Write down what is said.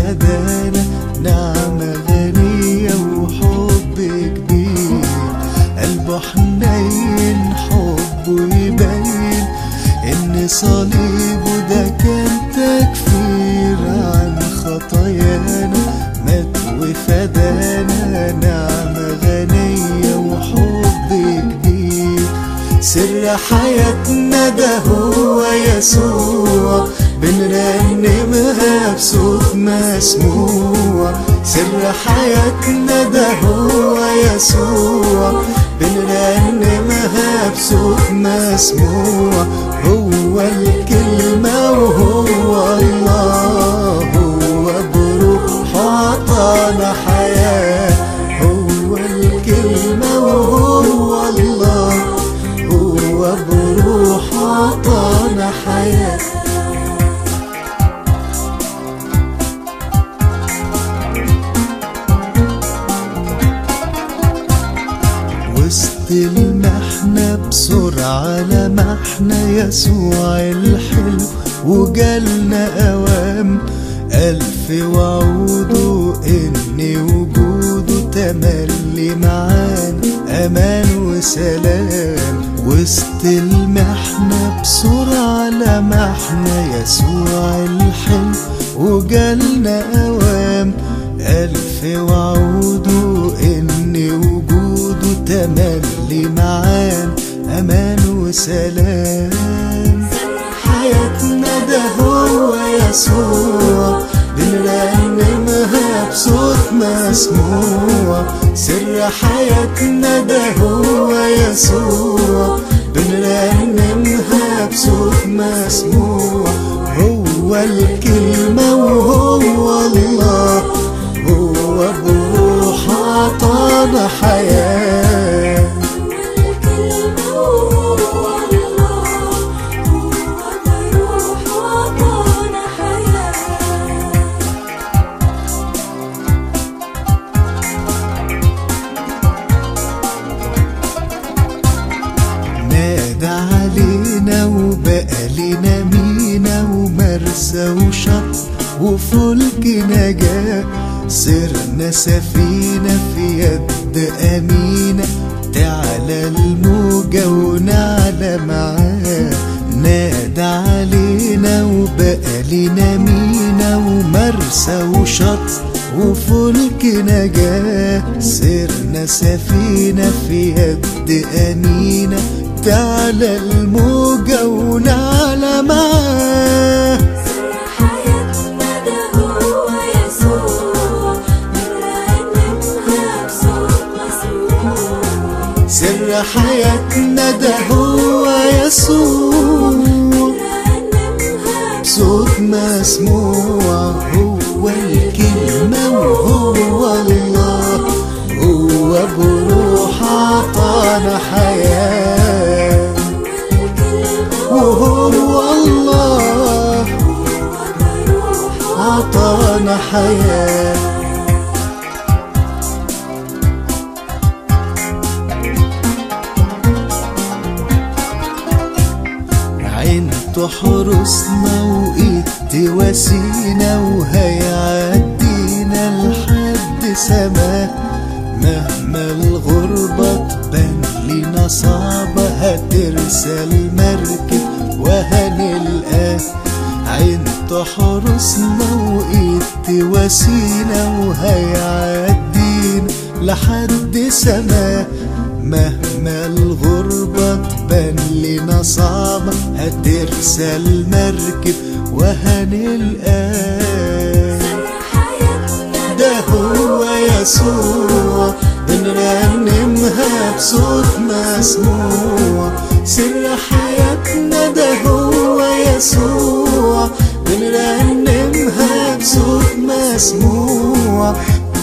وفدانا نعمة غنية وحب كبير قلبه حنين حبه يبين إن صليبه ده كان تكفير عن خطايانا مات وفدانا نعمة غنية وحب كبير سر حياتنا ده هو يسوع بنرنمها بصوت مسموع سر حياتنا ده هو يسوع بنرنمها بصوت مسموع هو الكلمة وهو الله هو بروح عطانا حياة هو الكلمة وهو الله هو بروح عطانا حياة وسط المحنة بسرعة لمحنا يسوع الحلو وجالنا أوام ألف وعوده إن وجوده تملي معانا أمان وسلام وسط المحنة بسرعة لمحنا يسوع الحلو وجالنا أوام ألف وعوده إن وجوده تملي معانا أمان وسلام حياتنا ده هو يسوع بنرنمها بصوت مسموع سر حياتنا ده هو يسوع بنرنمها بصوت مسموع هو الكلمة وهو الله هو بروح عطانا حياة الكلمة وهو الله هو بروح عطانا حياة نادى علينا وبقى لنا مينا ومرسى وشط وفلك نجاة صرنا سفينة في يد أمينة تعلى الموجة ونعلى معاه نادى علينا وبقى لنا مينا ومرسى وشط وفلك نجاة صرنا سفينة في يد أمينة تعلى الموجة ونعلى معاه حياتنا ده هو يسوع بنرنمها بصوت مسموع سر حياتنا ده هو يسوع بنرنمها صوت مسموع هو الكلمة وهو الله هو بروح عطانا حياة وهو الله عطانا حياه عين تحرسنا وإيد تواسينا وهيعدينا لحد سما مهما الغربة تبان لنا صعبة هترسى المركب وهنلقاه عين تحرسنا وإيد تواسينا وهيعدينا لحد سما مهما الغربة تبان لنا صعبة هترسى المركب وهنلقاه حياتنا ده هو يسوع بنرنمها بصوت مسموع سر حياتنا ده هو يسوع بنرنمها بصوت مسموع